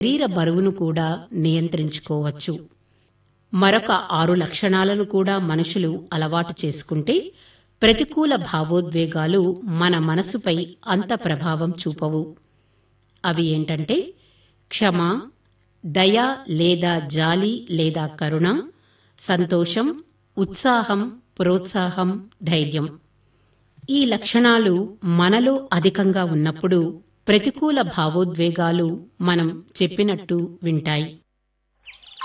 శరీర బరువును కూడా నియంత్రించుకోవచ్చు మరొక ఆరు లక్షణాలను కూడా మనుషులు అలవాటు చేసుకుంటే ప్రతికూల భావోద్వేగాలు మన మనసుపై అంత ప్రభావం చూపవు అవి ఏంటంటే క్షమ దయ లేదా జాలి లేదా కరుణ సంతోషం ఉత్సాహం ప్రోత్సాహం ధైర్యం ఈ లక్షణాలు మనలో అధికంగా ఉన్నప్పుడు ప్రతికూల భావోద్వేగాలు మనం చెప్పినట్టు వింటాయి